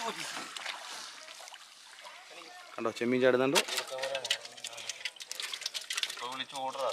കണ്ടോ ചെമ്മീൻ ചാടുന്നുണ്ട് വിളിച്ചു ഓർഡറാ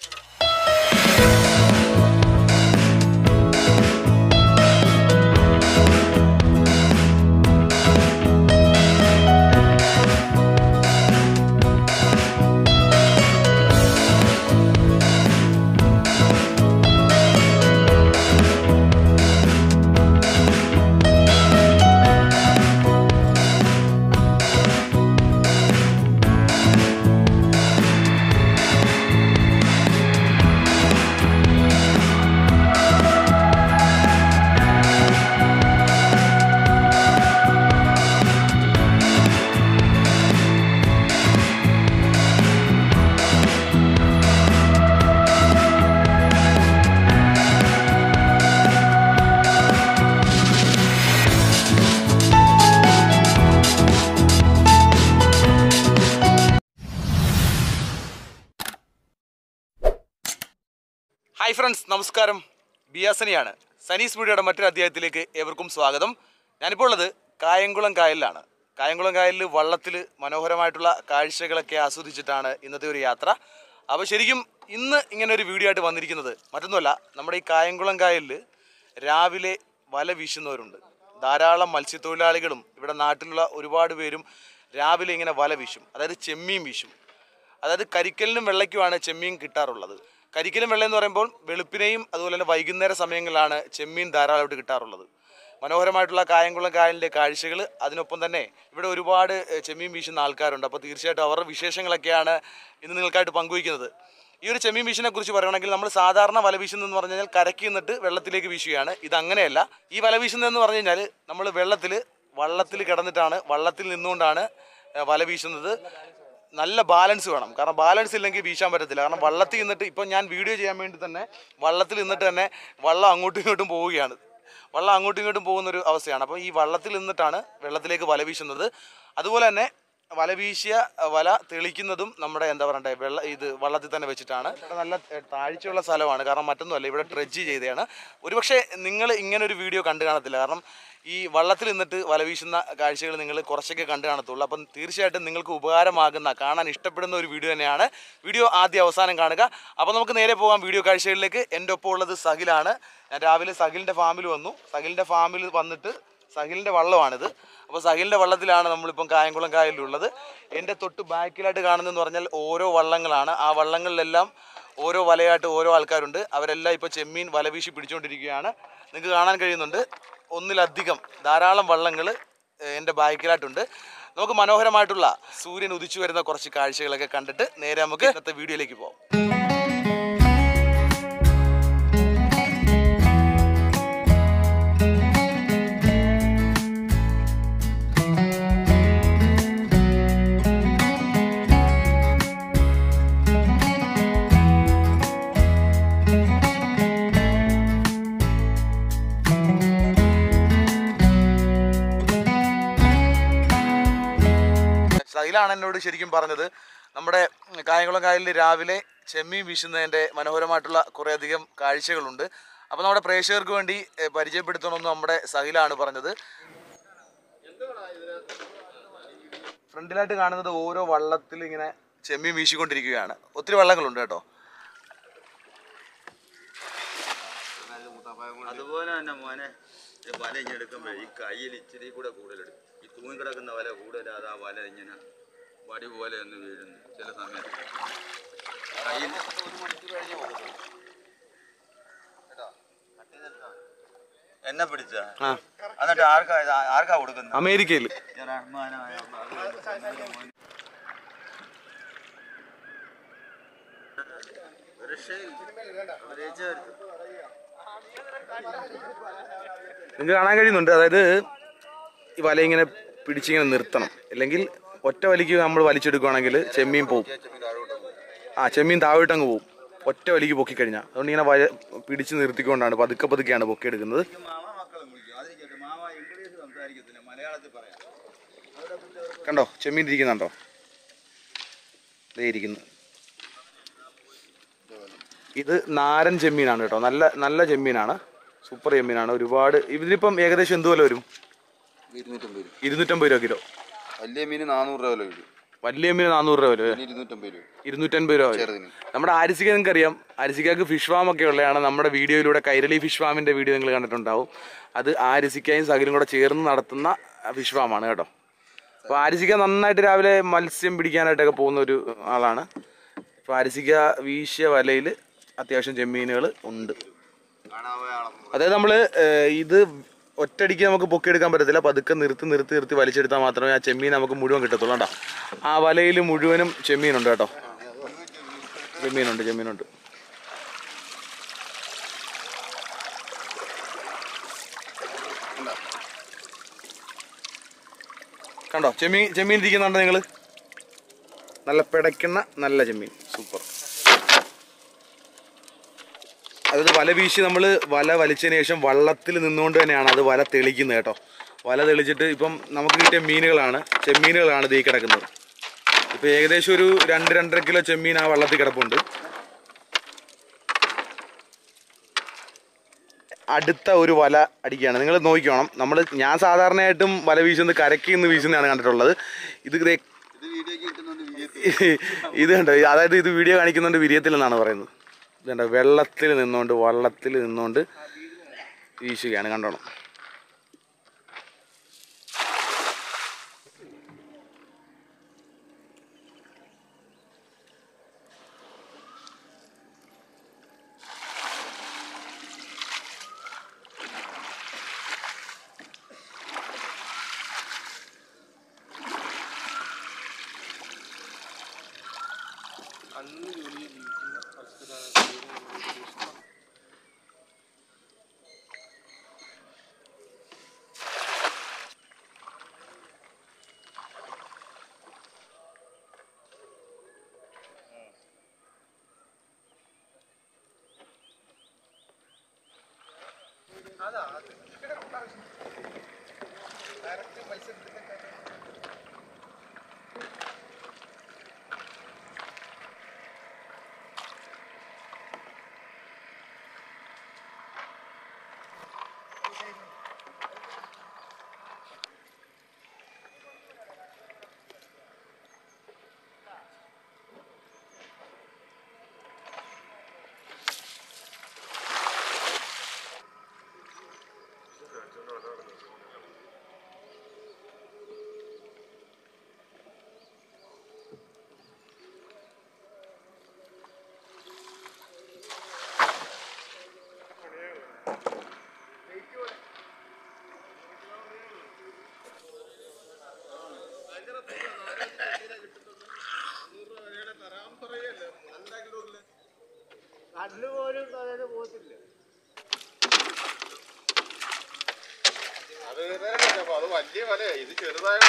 ഹായ് ഫ്രണ്ട്സ് നമസ്കാരം ബിയാസനിയാണ് സനീസ് മീഡിയയുടെ മറ്റൊരു അധ്യായത്തിലേക്ക് ഏവർക്കും സ്വാഗതം ഞാനിപ്പോൾ ഉള്ളത് കായംകുളം കായലിലാണ് കായംകുളം കായലിൽ വള്ളത്തിൽ മനോഹരമായിട്ടുള്ള കാഴ്ചകളൊക്കെ ആസ്വദിച്ചിട്ടാണ് ഇന്നത്തെ ഒരു യാത്ര അപ്പോൾ ശരിക്കും ഇന്ന് ഇങ്ങനെ ഒരു വീഡിയോ ആയിട്ട് വന്നിരിക്കുന്നത് മറ്റൊന്നുമല്ല നമ്മുടെ ഈ കായംകുളം കായലിൽ രാവിലെ വല വീശുന്നവരുണ്ട് ധാരാളം മത്സ്യത്തൊഴിലാളികളും ഇവിടെ നാട്ടിലുള്ള ഒരുപാട് പേരും രാവിലെ ഇങ്ങനെ വല വീശും അതായത് ചെമ്മീൻ വീശും അതായത് കരിക്കലിനും വെള്ളയ്ക്കുമാണ് ചെമ്മീൻ കിട്ടാറുള്ളത് കരിക്കലും വെള്ളം എന്ന് പറയുമ്പോൾ വെളുപ്പിനെയും അതുപോലെ തന്നെ വൈകുന്നേര സമയങ്ങളിലാണ് ചെമ്മീൻ ധാരാളമായിട്ട് കിട്ടാറുള്ളത് മനോഹരമായിട്ടുള്ള കായംകുളം കായലിൻ്റെ കാഴ്ചകൾ അതിനൊപ്പം തന്നെ ഇവിടെ ഒരുപാട് ഏഹ്, ചെമ്മീൻ വീശുന്ന ആൾക്കാരുണ്ട് അപ്പോൾ തീർച്ചയായിട്ടും അവരുടെ വിശേഷങ്ങളൊക്കെയാണ് ഇന്ന് നിങ്ങൾക്കായിട്ട് പങ്കുവയ്ക്കുന്നത് ഈ ഒരു ചെമ്മീൻ വീശിനെ കുറിച്ച് പറയുകയാണെങ്കിൽ നമ്മൾ സാധാരണ വല വീശുന്നതെന്ന് പറഞ്ഞു കഴിഞ്ഞാൽ കരയ്ക്ക് നിന്നിട്ട് വെള്ളത്തിലേക്ക് വീശുകയാണ് ഇത് അങ്ങനെയല്ല ഈ വല വീശുന്നതെന്ന് പറഞ്ഞു കഴിഞ്ഞാൽ നമ്മൾ വെള്ളത്തിൽ വള്ളത്തിൽ കിടന്നിട്ടാണ് വള്ളത്തിൽ നിന്നുകൊണ്ടാണ് ഏഹ്, വല വീശുന്നത് നല്ല ബാലൻസ് വേണം കാരണം ബാലൻസ് ഇല്ലെങ്കിൽ വീശാൻ പറ്റത്തില്ല കാരണം വള്ളത്തിൽ നിന്നിട്ട് ഇപ്പം ഞാൻ വീഡിയോ ചെയ്യാൻ വേണ്ടി തന്നെ വള്ളത്തിൽ നിന്നിട്ട് തന്നെ വള്ളം അങ്ങോട്ടും ഇങ്ങോട്ടും പോവുകയാണ് വള്ളം അങ്ങോട്ടും ഇങ്ങോട്ടും പോകുന്ന ഒരു അവസ്ഥയാണ് അപ്പോൾ ഈ വള്ളത്തിൽ നിന്നിട്ടാണ് വെള്ളത്തിലേക്ക് വല വീശുന്നത് അതുപോലെ തന്നെ വല വീശിയ വല തെളിക്കുന്നതും നമ്മുടെ എന്താ പറയണ്ടേ വെള്ള ഇത് വള്ളത്തിൽ തന്നെ വെച്ചിട്ടാണ് ഇവിടെ നല്ല ഏഹ്, താഴ്ചയുള്ള സ്ഥലമാണ് കാരണം മറ്റൊന്നുമല്ല ഇവിടെ ട്രെഡ്ജ് ചെയ്തതാണ് ഒരുപക്ഷെ നിങ്ങൾ ഇങ്ങനെ ഒരു വീഡിയോ കണ്ടു കാണത്തില്ല കാരണം ഈ വള്ളത്തിൽ നിന്നിട്ട് വല വീശുന്ന കാഴ്ചകൾ നിങ്ങൾ കുറച്ചൊക്കെ കണ്ടു കാണത്തുള്ളൂ അപ്പം തീർച്ചയായിട്ടും നിങ്ങൾക്ക് ഉപകാരമാകുന്ന കാണാൻ ഇഷ്ടപ്പെടുന്ന ഒരു വീഡിയോ തന്നെയാണ് വീഡിയോ ആദ്യം അവസാനം കാണുക അപ്പോൾ നമുക്ക് നേരെ പോകാം വീഡിയോ കാഴ്ചകളിലേക്ക് എൻ്റെ ഒപ്പം ഉള്ളത് സഹിലാണ് ഞാൻ രാവിലെ സഹിലിൻ്റെ ഫാമിൽ വന്നു സഹിലിൻ്റെ ഫാമിൽ വന്നിട്ട് സഹിലിൻ്റെ വള്ളമാണിത് അപ്പോൾ സഹിലിൻ്റെ വള്ളത്തിലാണ് നമ്മളിപ്പം കായംകുളം കായലിലുള്ളത് എൻ്റെ തൊട്ട് ബാക്കിലായിട്ട് കാണുന്നതെന്ന് പറഞ്ഞാൽ ഓരോ വള്ളങ്ങളാണ് ആ വള്ളങ്ങളിലെല്ലാം ഓരോ വലയായിട്ട് ഓരോ ആൾക്കാരുണ്ട് അവരെല്ലാം ഇപ്പോൾ ചെമ്മീൻ വല വീശി പിടിച്ചുകൊണ്ടിരിക്കുകയാണ് നിങ്ങൾക്ക് കാണാൻ കഴിയുന്നുണ്ട് ഒന്നിലധികം ധാരാളം വള്ളങ്ങൾ എൻ്റെ ബാക്കിലായിട്ടുണ്ട് നമുക്ക് മനോഹരമായിട്ടുള്ള സൂര്യൻ ഉദിച്ചു വരുന്ന കുറച്ച് കാഴ്ചകളൊക്കെ കണ്ടിട്ട് നേരെ നമുക്ക് ഇന്നത്തെ വീഡിയോയിലേക്ക് പോകാം സഹിലാണ് എന്നോട് ശരിക്കും പറഞ്ഞത് നമ്മുടെ കായംകുളം കായലിൽ രാവിലെ ചെമ്മീൻ വീശുന്നതിൻ്റെ മനോഹരമായിട്ടുള്ള കുറേയധികം കാഴ്ചകളുണ്ട് അപ്പോൾ നമ്മുടെ പ്രേക്ഷകർക്ക് വേണ്ടി ഏഹ്, പരിചയപ്പെടുത്തണമെന്ന് നമ്മുടെ സഹിലാണ് പറഞ്ഞത് ഫ്രണ്ടിലായിട്ട് കാണുന്നത് ഓരോ വള്ളത്തിൽ ഇങ്ങനെ ചെമ്മീൻ വീശിക്കൊണ്ടിരിക്കുകയാണ് ഒത്തിരി വള്ളങ്ങളുണ്ട് കേട്ടോ അതുപോലെ തന്നെ മോനെ ഈ വല ഇങ്ങനെ എടുക്കുമ്പോഴേ ഈ കയ്യിൽ ഇച്ചിരി കൂടെ കൂടുതലെടുക്കും ഈ തൂങ്ങി കിടക്കുന്ന വല കൂടുതലാതെ ആ വല ഇങ്ങനെ വടി പോലെ ഒന്ന് വീഴുന്നു ചില സമയത്ത് കയ്യിൽ എന്നെ പിടിച്ച ആ എന്നിട്ട് ആർക്കാ ഇത് ആർക്കാ കൊടുക്കുന്നത് അമേരിക്കയിൽ ഈ റഹ്മാനായ അള്ളാഹ്. ഒരു രക്ഷയും ഇല്ല. ഒരു രക്ഷയും ഇല്ല. നിങ്ങൾക്ക് കാണാൻ കഴിയുന്നുണ്ട് അതായത് ഈ വല ഇങ്ങനെ പിടിച്ചിങ്ങനെ നിർത്തണം അല്ലെങ്കിൽ ഒറ്റ വലിക്ക് നമ്മൾ വലിച്ചെടുക്കുകയാണെങ്കിൽ ചെമ്മീൻ പോവും ആ ചെമ്മീൻ താഴോട്ടങ്ങ് പോവും ഒറ്റ വലിക്ക് പൊക്കിക്കഴിഞ്ഞാൽ അതുകൊണ്ട് ഇങ്ങനെ വല പിടിച്ച് നിർത്തിക്കൊണ്ടാണ് പതുക്കെ പതുക്കെയാണ് പൊക്കിയെടുക്കുന്നത് ഈ മാമ മക്കളും വിളിക്കും അതിരിക്കട്ടെ മാമ ഇംഗ്ലീഷ് സംസാരിക്കത്തില്ല മലയാളത്തിൽ പറയാം കണ്ടോ ചെമ്മീൻ ഇരിക്കുന്നുണ്ടോ ദേ ഇരിക്കുന്നു ഇത് നാരൻ ചെമ്മീനാണ് കേട്ടോ നല്ല നല്ല ചെമ്മീനാണ് സൂപ്പർ ചെമ്മീനാണ് ഒരുപാട് ഇതിലിപ്പം ഏകദേശം എന്ത് വില വരും ഇരുന്നൂറ്റമ്പത് രൂപ ഇരുന്നൂറ്റമ്പത് രൂപ കിലോ വലിയ മീൻ നാനൂറ് രൂപ വില വരും വലിയ മീൻ നാനൂറ് രൂപ വരും പിന്നെ ഇരുന്നൂറ്റമ്പത് രൂപ ഇരുന്നൂറ്റൻപത് രൂപ വരും ചെറുതിന് നമ്മുടെ ആരിസിക നിങ്ങൾക്ക് അറിയാം ആരിസിക്കക്ക് ഫിഷ് ഫാം ഒക്കെ ഉള്ളതാണ് നമ്മുടെ വീഡിയോയിലൂടെ കൈരളി ഫിഷ് ഫാമിന്റെ വീഡിയോ നിങ്ങൾ കണ്ടിട്ടുണ്ടാവും അത് ആരിസിക്കയും സകലും കൂടെ ചേർന്ന് നടത്തുന്ന ഫിഷ് ഫാമാണ് കേട്ടോ അപ്പോൾ ആരിസിക്ക നന്നായിട്ട് രാവിലെ മത്സ്യം പിടിക്കാനായിട്ടൊക്കെ പോകുന്ന ഒരു ആളാണ് അപ്പോൾ ആരിസിക്ക വീശിയ വലയിൽ അത്യാവശ്യം ചെമ്മീനുകൾ ഉണ്ട് അതായത് നമ്മൾ ഇത് ഒറ്റയടിക്ക് നമുക്ക് പൊക്കിയെടുക്കാൻ പറ്റത്തില്ല പതുക്കെ നിർത്തി നിർത്തി നിർത്തി വലിച്ചെടുത്താൽ മാത്രമേ ആ ചെമ്മീൻ നമുക്ക് മുഴുവൻ കിട്ടത്തുള്ളൂ കേട്ടോ ആ വലയിൽ മുഴുവനും ചെമ്മീനുണ്ട് കേട്ടോ ചെമ്മീനുണ്ട് ചെമ്മീനുണ്ട് കണ്ടോ ചെമ്മീൻ ചെമ്മീൻ ഇരിക്കുന്നുണ്ടോ നിങ്ങൾ നല്ല പിടയ്ക്കുന്ന നല്ല ചെമ്മീൻ സൂപ്പർ അതായത് വല വീശി നമ്മൾ വല വലിച്ചതിന് ശേഷം വള്ളത്തിൽ നിന്നുകൊണ്ട് തന്നെയാണ് അത് വല തെളിക്കുന്നത് കേട്ടോ വല തെളിച്ചിട്ട് ഇപ്പം നമുക്ക് കിട്ടിയ മീനുകളാണ് ചെമ്മീനുകളാണ് ദീ കിടക്കുന്നത് ഇപ്പം ഏകദേശം ഒരു രണ്ട് രണ്ടര കിലോ ചെമ്മീൻ ആ വള്ളത്തിൽ കിടപ്പുണ്ട് അടുത്ത ഒരു വല അടിക്കുകയാണ് നിങ്ങൾ നോക്കിക്കോണം നമ്മൾ ഞാൻ സാധാരണയായിട്ടും വല വീശുന്നത് കരയ്ക്ക് നിന്ന് വീശുന്നതാണ് കണ്ടിട്ടുള്ളത് ഇത് ദേ ഇത് വീഡിയോക്ക് കിട്ടുന്നുണ്ട് ഇത് കണ്ടോ അതായത് ഇത് വീഡിയോ കാണിക്കുന്നുണ്ട് വിരിയത്തിൽ എന്നാണ് പറയുന്നത് ഇത് കണ്ടോ വെള്ളത്തിൽ നിന്നുകൊണ്ട് വള്ളത്തിൽ നിന്നുകൊണ്ട് വീശുകയാണ് കണ്ടോണം അത് വലിയ വല ഇത് ചെറുതായ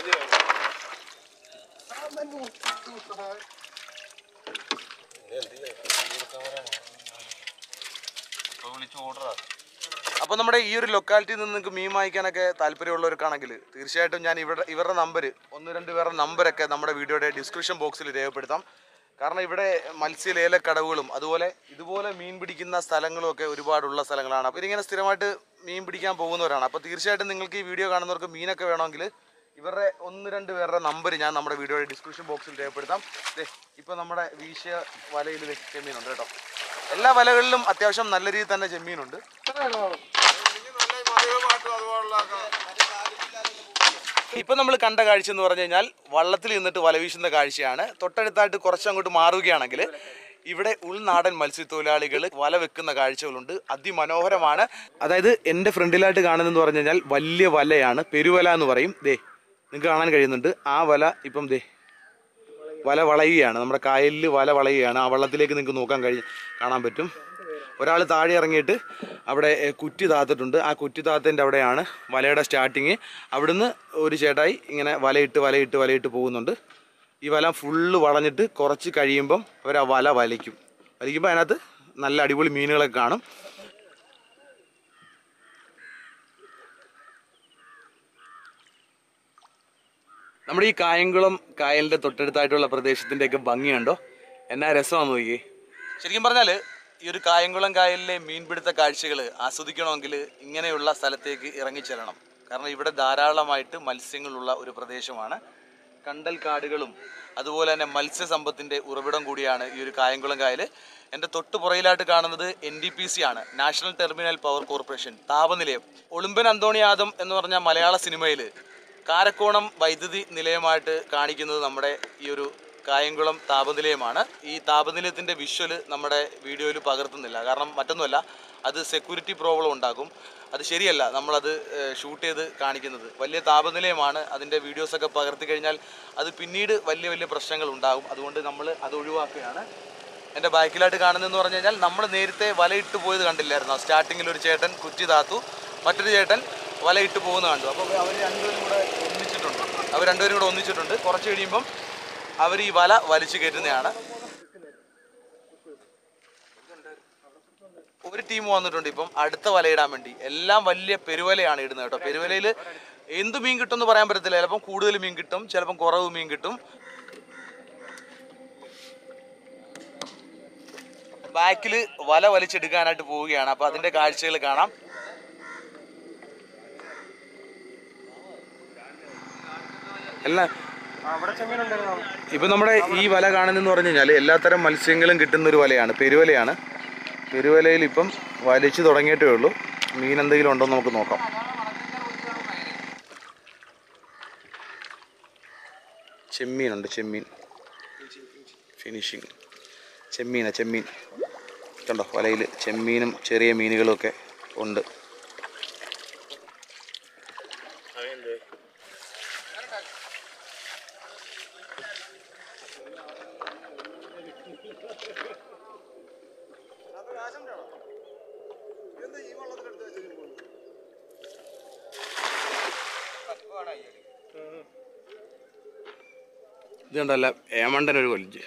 വിളിച്ചു ഓർഡറാ അപ്പോൾ നമ്മുടെ ഈ ഒരു ലൊക്കാലിറ്റിയിൽ നിന്ന് നിങ്ങൾക്ക് മീൻ വാങ്ങിക്കാനൊക്കെ താല്പര്യമുള്ളവർക്കാണെങ്കിൽ തീർച്ചയായിട്ടും ഞാൻ ഇവിടെ ഇവരുടെ നമ്പർ ഒന്ന് രണ്ട് പേരുടെ നമ്പരൊക്കെ നമ്മുടെ വീഡിയോയുടെ ഡിസ്ക്രിപ്ഷൻ ബോക്സിൽ രേഖപ്പെടുത്താം കാരണം ഇവിടെ മത്സ്യലേലക്കടവുകളും അതുപോലെ ഇതുപോലെ മീൻ പിടിക്കുന്ന സ്ഥലങ്ങളും ഒക്കെ ഒരുപാടുള്ള സ്ഥലങ്ങളാണ് അപ്പോൾ ഇതിങ്ങനെ സ്ഥിരമായിട്ട് മീൻ പിടിക്കാൻ പോകുന്നവരാണ് അപ്പോൾ തീർച്ചയായിട്ടും നിങ്ങൾക്ക് ഈ വീഡിയോ കാണുന്നവർക്ക് മീനൊക്കെ വേണമെങ്കിൽ ഇവരുടെ ഒന്ന് രണ്ട് പേരുടെ നമ്പർ ഞാൻ നമ്മുടെ വീഡിയോയുടെ ഡിസ്ക്രിപ്ഷൻ ബോക്സിൽ രേഖപ്പെടുത്താം ദേ ഇപ്പോൾ നമ്മുടെ വീശിയ വലയിൽ ദേ ചെമ്മീനുണ്ട് കേട്ടോ എല്ലാ വലകളിലും അത്യാവശ്യം നല്ല രീതിയിൽ തന്നെ ചെമ്മീനുണ്ട് ഇപ്പൊ നമ്മൾ കണ്ട കാഴ്ച എന്ന് പറഞ്ഞു കഴിഞ്ഞാൽ വള്ളത്തിൽ നിന്നിട്ട് വല വീശുന്ന കാഴ്ചയാണ് തൊട്ടടുത്തായിട്ട് കുറച്ചങ്ങോട്ട് മാറുകയാണെങ്കിൽ ഇവിടെ ഉൾനാടൻ മത്സ്യത്തൊഴിലാളികൾ വല വെക്കുന്ന കാഴ്ചകളുണ്ട് അതിമനോഹരമാണ് അതായത് എൻ്റെ ഫ്രണ്ടിലായിട്ട് കാണുന്നതെന്ന് പറഞ്ഞു കഴിഞ്ഞാൽ വലിയ വലയാണ് പെരുവല എന്ന് പറയും ദേ നിങ്ങൾക്ക് കാണാൻ കഴിയുന്നുണ്ട് ആ വല ഇപ്പം ദേ വല വളയുകയാണ് നമ്മുടെ കായലിൽ വല വളയുകയാണ് ആ വള്ളത്തിലേക്ക് നിങ്ങൾക്ക് നോക്കാൻ കഴിയും കാണാൻ പറ്റും ഒരാൾ താഴെ ഇറങ്ങിയിട്ട് അവിടെ എ, കുറ്റി താത്തിട്ടുണ്ട് ആ കുറ്റി താത്തൻ്റെ അവിടെയാണ് വലയുടെ സ്റ്റാർട്ടിങ് അവിടുന്ന് ഒരു ചേട്ടായി ഇങ്ങനെ വലയിട്ട് വലയിട്ട് വലയിട്ട് പോകുന്നുണ്ട് ഈ വല ഫുള്ള് വളഞ്ഞിട്ട് കുറച്ച് കഴിയുമ്പം അവർ ആ വല വലിക്കും വലിക്കുമ്പോൾ അതിനകത്ത് നല്ല അടിപൊളി മീനുകളൊക്കെ കാണും നമ്മുടെ ഈ കായംകുളം കായലിന്റെ തൊട്ടടുത്തായിട്ടുള്ള പ്രദേശത്തിന്റെയൊക്കെ ഭംഗിയുണ്ടോ എന്നാ രസമാണെന്ന് നോക്കി ശരിക്കും പറഞ്ഞാൽ ഈ ഒരു കായംകുളം കായലിലെ മീൻപിടുത്ത കാഴ്ചകൾ ആസ്വദിക്കണമെങ്കിൽ ഇങ്ങനെയുള്ള സ്ഥലത്തേക്ക് ഇറങ്ങിച്ചെല്ലണം കാരണം ഇവിടെ ധാരാളമായിട്ട് മത്സ്യങ്ങളുള്ള ഒരു പ്രദേശമാണ് കണ്ടൽ കാടുകളും അതുപോലെ തന്നെ മത്സ്യസമ്പത്തിൻ്റെ ഉറവിടം കൂടിയാണ് ഈ ഒരു കായംകുളം കായൽ എൻ്റെ തൊട്ട് പുറയിലായിട്ട് കാണുന്നത് എൻ ഡി പി സി ആണ് നാഷണൽ ടെർമിനൽ പവർ കോർപ്പറേഷൻ താപനിലയം ഒളിമ്പൻ അന്തോണിയാദം എന്ന് പറഞ്ഞ മലയാള സിനിമയിൽ കാരക്കോണം വൈദ്യുതി നിലയമായിട്ട് കാണിക്കുന്നത് നമ്മുടെ ഈ ഒരു കായംകുളം താപനിലയമാണ് ഈ താപനിലയത്തിൻ്റെ വിഷ്വൽ നമ്മുടെ വീഡിയോയിൽ പകർത്തുന്നില്ല കാരണം മറ്റൊന്നുമല്ല അത് സെക്യൂരിറ്റി പ്രോബ്ലം ഉണ്ടാക്കും അത് ശരിയല്ല നമ്മളത് ഷൂട്ട് ചെയ്ത് കാണിക്കുന്നത് വലിയ താപനിലയമാണ് അതിൻ്റെ വീഡിയോസൊക്കെ പകർത്തി കഴിഞ്ഞാൽ അത് പിന്നീട് വലിയ വലിയ പ്രശ്നങ്ങൾ ഉണ്ടാകും അതുകൊണ്ട് നമ്മൾ അത് ഒഴിവാക്കുകയാണ് എൻ്റെ ബാക്കിലായിട്ട് കാണുന്നതെന്ന് പറഞ്ഞു കഴിഞ്ഞാൽ നമ്മൾ നേരത്തെ വലയിട്ട് പോയത് കണ്ടില്ലായിരുന്നോ സ്റ്റാർട്ടിങ്ങിൽ ഒരു ചേട്ടൻ കുറ്റി താത്തു മറ്റൊരു ചേട്ടൻ വലയിട്ട് പോകുന്ന കണ്ടു അപ്പോൾ അവർ രണ്ടുപേരും കൂടെ ഒന്നിച്ചിട്ടുണ്ട് അവർ രണ്ടുപേരും കൂടെ ഒന്നിച്ചിട്ടുണ്ട് കുറച്ച് കഴിയുമ്പം അവർ ഈ വല വലിച്ചു കയറ്റുന്നതാണ് ഒരു ടീം വന്നിട്ടുണ്ട് ഇപ്പം അടുത്ത വലയിടാൻ വേണ്ടി എല്ലാം വലിയ പെരുവലയാണ് ഇടുന്നത് കേട്ടോ പെരുവലയിൽ എന്ത് മീൻ കിട്ടും എന്ന് പറയാൻ പറ്റത്തില്ല ചിലപ്പം കൂടുതൽ മീൻ കിട്ടും ചിലപ്പം കുറവ് മീൻ കിട്ടും ബാക്കിൽ വല വലിച്ചെടുക്കാനായിട്ട് പോവുകയാണ് അപ്പൊ അതിന്റെ കാഴ്ചകൾ കാണാം എല്ലാം ഇപ്പൊ നമ്മുടെ ഈ വല കാണുന്നെന്ന് പറഞ്ഞു കഴിഞ്ഞാൽ എല്ലാത്തരം മത്സ്യങ്ങളും കിട്ടുന്ന ഒരു വലയാണ് പെരുവലയാണ് പെരുവലയിൽ ഇപ്പം വലിച്ചു തുടങ്ങിയിട്ടേ ഉള്ളൂ മീൻ എന്തെങ്കിലും ഉണ്ടോ എന്ന് നമുക്ക് നോക്കാം ചെമ്മീനുണ്ട് ചെമ്മീൻ ഫിനിഷിങ് ചെമ്മീനാ ചെമ്മീൻ കണ്ടോ വലയിൽ ചെമ്മീനും ചെറിയ മീനുകളും ഒക്കെ ഉണ്ട് ഇത് കണ്ടല്ല ഏമണ്ടൻ ഒരു കൊലിച്ച്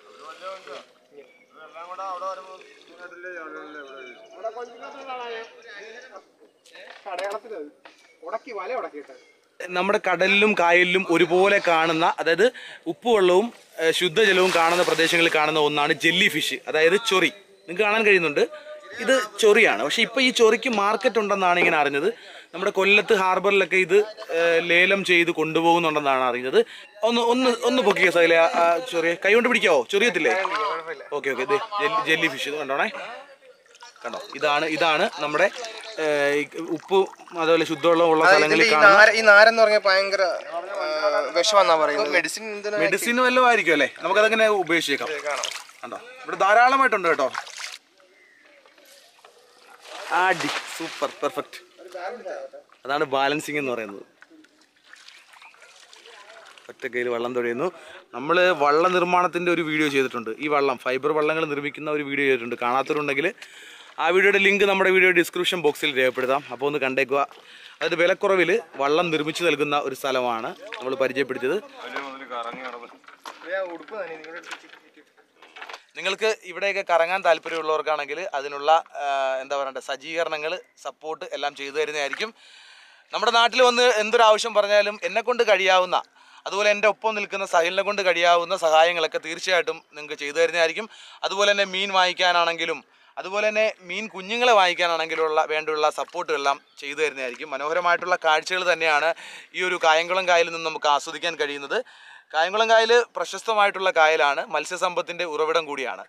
ഉടക്കി വല ഉടക്കിയിട്ട് നമ്മുടെ കടലിലും കായലിലും ഒരുപോലെ കാണുന്ന അതായത് ഉപ്പുവെള്ളവും ഏഹ്, ശുദ്ധജലവും കാണുന്ന പ്രദേശങ്ങളിൽ കാണുന്ന ഒന്നാണ് ജെല്ലി ഫിഷ് അതായത് ചൊറി നിങ്ങൾക്ക് കാണാൻ കഴിയുന്നുണ്ട് ഇത് ചൊറിയാണ് പക്ഷെ ഇപ്പൊ ഈ ചൊറിക്ക് മാർക്കറ്റ് ഉണ്ടെന്നാണ് ഇങ്ങനെ അറിഞ്ഞത് നമ്മുടെ കൊല്ലത്ത് ഹാർബറിലൊക്കെ ഇത് ഏഹ്, ലേലം ചെയ്ത് കൊണ്ടുപോകുന്നുണ്ടെന്നാണ് അറിഞ്ഞത് ഒന്ന് ഒന്ന് ഒന്ന് പൊക്കിയ സൈലെ ചൊറിയ കൈ കൊണ്ട് പിടിക്കാവോ ചൊറിയത്തില്ലേ ഓക്കെ ഓക്കെ ജെല്ലി ഫിഷ് കണ്ടോണേ കണ്ടോ ഇതാണ് ഇതാണ് നമ്മുടെ ഏഹ്, ഈ ഉപ്പ് അതുപോലെ ശുദ്ധവെള്ളം ഉള്ള സ്ഥലങ്ങളിൽ ഈ കാണുന്ന നാര ഈ നാരെന്ന് പറഞ്ഞാൽ ഭയങ്കര വിഷമെന്നാ പറയുന്നത് മെഡിസിൻ എന്തിനാ മെഡിസിൻ വല്ലതും ആയിരിക്കും അല്ലേ നമുക്കതങ്ങനെ ഉപേക്ഷിക്കാം കണ്ടോ ഇവിടെ ധാരാളമായിട്ടുണ്ട് കേട്ടോ ആടി സൂപ്പർ പെർഫെക്റ്റ് അതാണ് ബാലൻസിങ് എന്ന് പറയുന്നത് ഒറ്റ കയ്യിൽ വള്ളം തൊഴിയുന്നു നമ്മൾ വള്ള നിർമ്മാണത്തിൻ്റെ ഒരു വീഡിയോ ചെയ്തിട്ടുണ്ട് ഈ വള്ളം ഫൈബർ വള്ളങ്ങൾ നിർമ്മിക്കുന്ന ഒരു വീഡിയോ ചെയ്തിട്ടുണ്ട് കാണാത്തവരുണ്ടെങ്കിൽ ആ വീഡിയോയുടെ ലിങ്ക് നമ്മുടെ വീഡിയോ ഡിസ്ക്രിപ്ഷൻ ബോക്സിൽ രേഖപ്പെടുത്താം അപ്പോൾ ഒന്ന് കണ്ടേക്കുക അതായത് വിലക്കുറവിൽ വള്ളം നിർമ്മിച്ചു നൽകുന്ന ഒരു സ്ഥലമാണ് നമ്മൾ പരിചയപ്പെടുത്തിയത് ഉടുപ്പ് തന്നെ നിങ്ങളുടെ നിങ്ങൾക്ക് ഇവിടെയൊക്കെ കറങ്ങാൻ താല്പര്യമുള്ളവർക്കാണെങ്കിൽ അതിനുള്ള ആ, എന്താ പറയണ്ടേ സജ്ജീകരണങ്ങൾ സപ്പോർട്ട് എല്ലാം ചെയ്തു തരുന്നതായിരിക്കും നമ്മുടെ നാട്ടിൽ വന്ന് എന്തൊരു ആവശ്യം പറഞ്ഞാലും എന്നെ കൊണ്ട് കഴിയാവുന്ന അതുപോലെ എൻ്റെ ഒപ്പം നിൽക്കുന്ന സഹിലിനെ കൊണ്ട് കഴിയാവുന്ന സഹായങ്ങളൊക്കെ തീർച്ചയായിട്ടും നിങ്ങൾക്ക് ചെയ്തു തരുന്നതായിരിക്കും അതുപോലെ തന്നെ മീൻ വാങ്ങിക്കാനാണെങ്കിലും അതുപോലെ തന്നെ മീൻ കുഞ്ഞുങ്ങളെ വാങ്ങിക്കാനാണെങ്കിലുള്ള വേണ്ടിയുള്ള സപ്പോർട്ടുകളെല്ലാം ചെയ്തു തരുന്നതായിരിക്കും മനോഹരമായിട്ടുള്ള കാഴ്ചകൾ തന്നെയാണ് ഈ ഒരു കായംകുളം കായലിൽ നിന്ന് നമുക്ക് ആസ്വദിക്കാൻ കഴിയുന്നത് കായംകുളം കായൽ പ്രശസ്തമായിട്ടുള്ള കായലാണ് മത്സ്യസമ്പത്തിൻ്റെ ഉറവിടം കൂടിയാണ്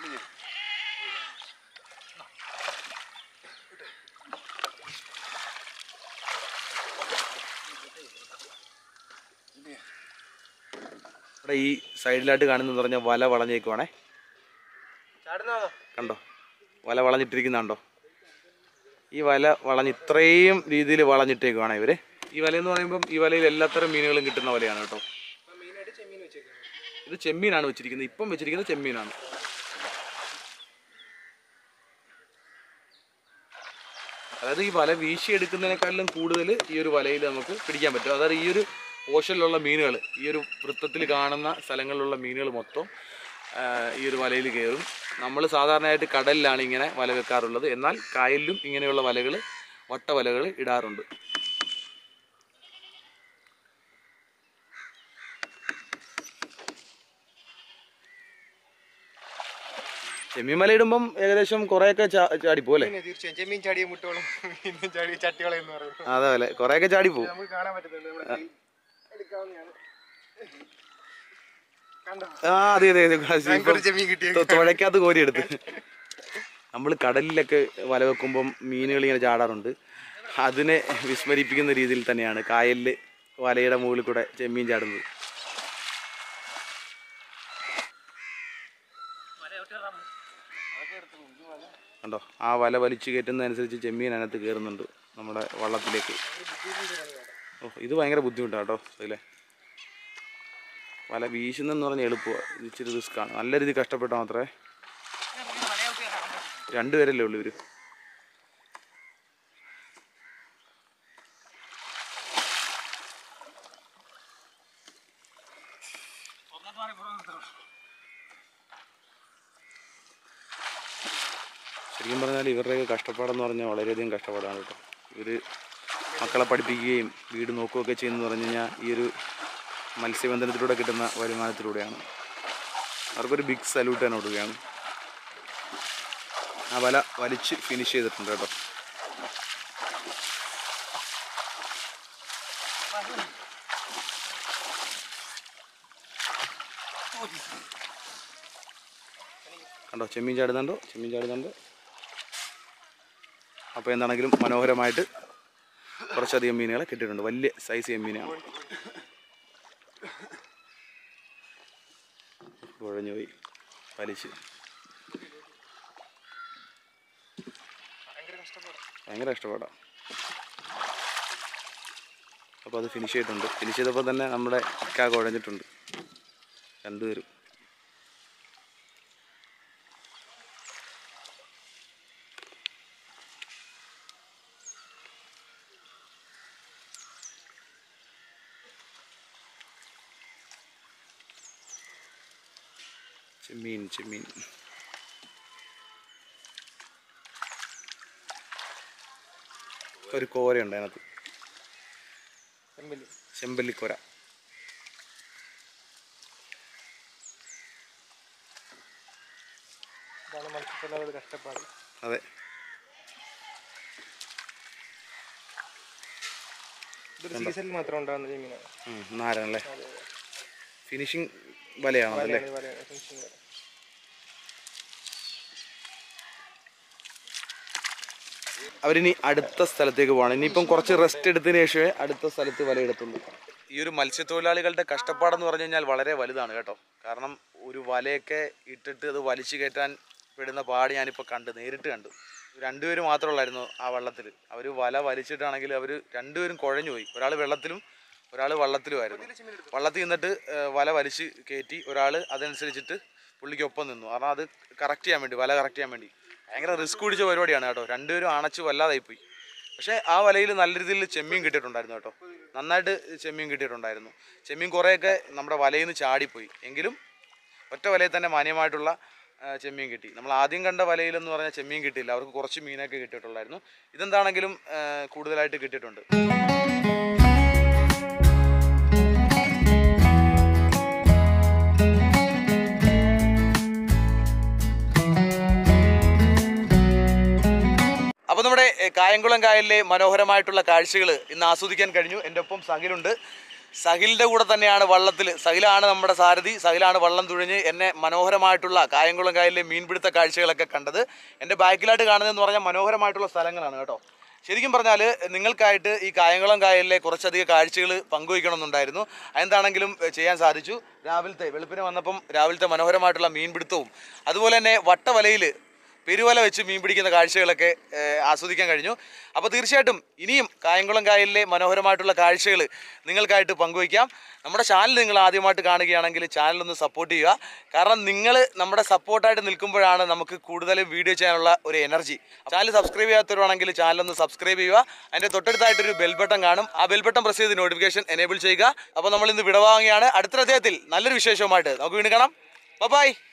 ഇവിടെ ഈ സൈഡിലായിട്ട് കാണുന്നതെന്ന് പറഞ്ഞാൽ വല വളഞ്ഞേക്കുവാണേ കണ്ടോ വല വളഞ്ഞിട്ടിരിക്കുന്നുണ്ടോ ഈ വല വളഞ്ഞ് ഇത്രയും രീതിയിൽ വളഞ്ഞിട്ടേക്കുവാണ് ഇവര് ഈ വല എന്ന് പറയുമ്പം ഈ വലയിൽ എല്ലാത്തരം മീനുകളും കിട്ടുന്ന വലയാണ് കേട്ടോ ഇത് ചെമ്മീനാണ് വെച്ചിരിക്കുന്നത് ഇപ്പം വെച്ചിരിക്കുന്നത് ചെമ്മീനാണ് അതായത് ഈ വല വീശിയെടുക്കുന്നതിനേക്കാളും കൂടുതൽ ഈ ഒരു വലയിൽ നമുക്ക് പിടിക്കാൻ പറ്റും അതായത് ഈ ഒരു ഓഷനിലുള്ള മീനുകൾ ഈ ഒരു വൃത്തത്തിൽ കാണുന്ന സ്ഥലങ്ങളിലുള്ള മീനുകൾ മൊത്തം ആ, ഈ ഒരു വലയിൽ കയറും നമ്മൾ സാധാരണയായിട്ട് കടലിലാണ് ഇങ്ങനെ വല വെക്കാറുള്ളത് എന്നാൽ കായലിലും ഇങ്ങനെയുള്ള വലകൾ വട്ടവലകൾ ഇടാറുണ്ട് ചെമ്മീൻ വല ഇടുമ്പം ഏകദേശം കുറേയൊക്കെ ചാ- ചാടിപ്പോ അല്ലേ പിന്നെ തീർച്ചയായും ചെമ്മീൻ ചാടിയ മുട്ടോളം മീനും ചാടി ചട്ടികളെ എന്ന് പറയുന്നത് അതേപോലെ കുറേയൊക്കെ ചാടിപ്പോ നമുക്ക് കാണാൻ പറ്റുന്നുണ്ട് നമ്മുടെ കയ്യിൽ എടുക്കാവുന്നതാണ് കണ്ടോ ആ അതെ അതെ അതെ ഞങ്ങൾക്കൊരു ചെമ്മീൻ കിട്ടിയ തൊ- തുഴയ്ക്കകത്ത് കോരി എടുത്ത് നമ്മൾ കടലിലൊക്കെ വല വെക്കുമ്പം മീനുകൾ ഇങ്ങനെ ചാടാറുണ്ട് അതിനെ വിസ്മരിപ്പിക്കുന്ന രീതിയിൽ തന്നെയാണ് കായലിൽ വലയുടെ മുകളിൽ കൂടെ ചെമ്മീൻ ചാടുന്നത് കണ്ടോ ആ വല വലിച്ചു കയറ്റുന്നതനുസരിച്ച് ചെമ്മീൻ അതിനകത്ത് കയറുന്നുണ്ട് നമ്മുടെ വള്ളത്തിലേക്ക് ഓ ഇത് ഭയങ്കര ബുദ്ധിമുട്ടാണ് കേട്ടോ അതിലെ വല വീശുന്നെന്ന് പറഞ്ഞാൽ എളുപ്പമാണ് ഇത് ഇച്ചിരി റിസ്ക്കാണ് നല്ല രീതിയിൽ കഷ്ടപ്പെട്ടാൽ മാത്രമേ രണ്ടുപേരല്ലേ ഉള്ളൂ ഇവര് ശരിക്കും പറഞ്ഞാൽ ഇവരുടെയൊക്കെ കഷ്ടപ്പാടെന്ന് പറഞ്ഞാൽ വളരെയധികം കഷ്ടപ്പാടാണ് കേട്ടോ ഇവർ മക്കളെ പഠിപ്പിക്കുകയും വീട് നോക്കുകയൊക്കെ ചെയ്യുന്നതെന്ന് പറഞ്ഞു കഴിഞ്ഞാൽ ഈ ഒരു മത്സ്യബന്ധനത്തിലൂടെ കിട്ടുന്ന വരുമാനത്തിലൂടെയാണ് അവർക്കൊരു ബിഗ് സല്യൂട്ട് തന്നെ കൊടുക്കുകയാണ് ആ വല വലിച്ച് ഫിനിഷ് ചെയ്തിട്ടുണ്ട് കേട്ടോ കണ്ടോ ചെമ്മീൻ ചാടുന്നുണ്ടോ ചെമ്മീൻ ചാടുന്നുണ്ട് അപ്പോൾ എന്താണെങ്കിലും മനോഹരമായിട്ട് കുറച്ചധികം മീനുകളെ കിട്ടിയിട്ടുണ്ട് വലിയ സൈസ് ചെമ്മീനാണ് കുഴഞ്ഞു പോയി വലിച്ച് ഭയങ്കര ഇഷ്ടപ്പെടാം അപ്പോൾ അത് ഫിനിഷ് ചെയ്തിട്ടുണ്ട് ഫിനിഷ് ചെയ്തപ്പോൾ തന്നെ നമ്മുടെ ഇക്ക കുഴഞ്ഞിട്ടുണ്ട് രണ്ടുപേരും ചെമ്മീൻ ചെമ്മീൻ ഒരു കോരയുണ്ട് അതിനകത്ത് ചെമ്പല്ലി ചെമ്പല്ലിക്കോര ഇതാണ് മത്സ്യത്തൊഴിലാളികളുടെ കഷ്ടപ്പാട് അതെ ഇതൊരു സീസണിൽ മാത്രം ഉണ്ടാകുന്ന ചെമ്മീനാണ് ഉം, നാരനല്ലേ ഫിനിഷിങ് വലയാണോ അതല്ലേ വലയാണ് വലയാണ് ഫിനിഷിംഗ് വല അവരിനി അടുത്ത സ്ഥലത്തേക്ക് പോകണം ഇനിയിപ്പം കുറച്ച് റെസ്റ്റ് എടുത്തതിന് ശേഷമേ അടുത്ത സ്ഥലത്ത് വലയിടത്തുള്ളൂ ഈ ഒരു മത്സ്യത്തൊഴിലാളികളുടെ കഷ്ടപ്പാടെന്ന് പറഞ്ഞു കഴിഞ്ഞാൽ വളരെ വലുതാണ് കേട്ടോ കാരണം ഒരു വലയൊക്കെ ഇട്ടിട്ട് അത് വലിച്ചു കയറ്റാൻ പെടുന്ന പാട് ഞാനിപ്പോൾ കണ്ട് നേരിട്ട് കണ്ടു രണ്ടുപേരും മാത്രമുള്ളായിരുന്നു ആ വള്ളത്തിൽ അവർ വല വലിച്ചിട്ടാണെങ്കിൽ അവർ രണ്ടുപേരും കുഴഞ്ഞു പോയി ഒരാൾ വെള്ളത്തിലും ഒരാൾ വള്ളത്തിലുമായിരുന്നു വള്ളത്തിൽ നിന്നിട്ട് ഏഹ്, വല വലിച്ച് കയറ്റി ഒരാൾ അതനുസരിച്ചിട്ട് പുള്ളിക്കൊപ്പം നിന്നു കാരണം അത് കറക്റ്റ് ചെയ്യാൻ വേണ്ടി വല കറക്റ്റ് ചെയ്യാൻ വേണ്ടി ഭയങ്കര റിസ്ക് പിടിച്ച പരിപാടിയാണ് കേട്ടോ രണ്ടുപേരും അണച്ച് വല്ലാതായി പോയി പക്ഷേ ആ വലയിൽ നല്ല രീതിയിൽ ചെമ്മീൻ കിട്ടിയിട്ടുണ്ടായിരുന്നു കേട്ടോ നന്നായിട്ട് ചെമ്മീൻ കിട്ടിയിട്ടുണ്ടായിരുന്നു ചെമ്മീൻ കുറേയൊക്കെ നമ്മുടെ വലയിൽ നിന്ന് ചാടിപ്പോയി എങ്കിലും ഒറ്റ വലയിൽ തന്നെ മാന്യമായിട്ടുള്ള ആ, ചെമ്മീൻ കിട്ടി നമ്മൾ ആദ്യം കണ്ട വലയിലെന്ന് പറഞ്ഞാൽ ചെമ്മീൻ കിട്ടിയില്ല അവർക്ക് കുറച്ച് മീനൊക്കെ കിട്ടിയിട്ടുള്ളായിരുന്നു ഇതെന്താണെങ്കിലും ആ, കൂടുതലായിട്ട് കിട്ടിയിട്ടുണ്ട് അപ്പോൾ നമ്മുടെ എ, കായംകുളം കായലിലെ മനോഹരമായിട്ടുള്ള കാഴ്ചകൾ ഇന്ന് ആസ്വദിക്കാൻ കഴിഞ്ഞു എൻ്റെ ഒപ്പം സഹിലുണ്ട് സഹിലിൻ്റെ കൂടെ തന്നെയാണ് വള്ളത്തിൽ സഹിലാണ് നമ്മുടെ സാരഥി സഹിലാണ് വള്ളം തുഴഞ്ഞ് എന്നെ മനോഹരമായിട്ടുള്ള കായംകുളം കായലിലെ മീൻപിടുത്ത കാഴ്ചകളൊക്കെ കണ്ടത് എൻ്റെ ബാക്കിലായിട്ട് കാണുന്നതെന്ന് പറഞ്ഞാൽ മനോഹരമായിട്ടുള്ള സ്ഥലങ്ങളാണ് കേട്ടോ ശരിക്കും പറഞ്ഞാൽ നിങ്ങൾക്കായിട്ട് ഈ കായംകുളം കായലിലെ കുറച്ചധികം കാഴ്ചകൾ പങ്കുവയ്ക്കണമെന്നുണ്ടായിരുന്നു അതെന്താണെങ്കിലും എ, ചെയ്യാൻ സാധിച്ചു രാവിലത്തെ വെളുപ്പിന് വന്നപ്പം രാവിലത്തെ മനോഹരമായിട്ടുള്ള മീൻപിടുത്തവും അതുപോലെ തന്നെ വട്ടവലയിൽ പെരുവല വെച്ച് മീൻ പിടിക്കുന്ന കാഴ്ചകളൊക്കെ ഏഹ്, ആസ്വദിക്കാൻ കഴിഞ്ഞു അപ്പോൾ തീർച്ചയായിട്ടും ഇനിയും കായംകുളം കായലിലെ മനോഹരമായിട്ടുള്ള കാഴ്ചകൾ നിങ്ങൾക്കായിട്ട് പങ്കുവയ്ക്കാം നമ്മുടെ ചാനൽ നിങ്ങൾ ആദ്യമായിട്ട് കാണുകയാണെങ്കിൽ ചാനലൊന്ന് സപ്പോർട്ട് ചെയ്യുക കാരണം നിങ്ങൾ നമ്മുടെ സപ്പോർട്ടായിട്ട് നിൽക്കുമ്പോഴാണ് നമുക്ക് കൂടുതൽ വീഡിയോ ചെയ്യാനുള്ള ഒരു എനർജി ചാനൽ സബ്സ്ക്രൈബ് ചെയ്യാത്തവരാണെങ്കിൽ ചാനലൊന്ന് സബ്സ്ക്രൈബ് ചെയ്യുക അതിൻ്റെ തൊട്ടടുത്തായിട്ടൊരു ബെൽ ബട്ടൺ കാണും ആ ബെൽ ബട്ടൺ പ്രസ് ചെയ്ത് നോട്ടിഫിക്കേഷൻ എനേബിൾ ചെയ്യുക അപ്പോൾ നമ്മൾ ഇന്ന് വിടവാങ്ങുകയാണ് അടുത്ത അദ്ദേഹത്തിൽ നല്ലൊരു വിശേഷവുമായിട്ട് നമുക്ക് വീണ്ടും കാണാം ബൈ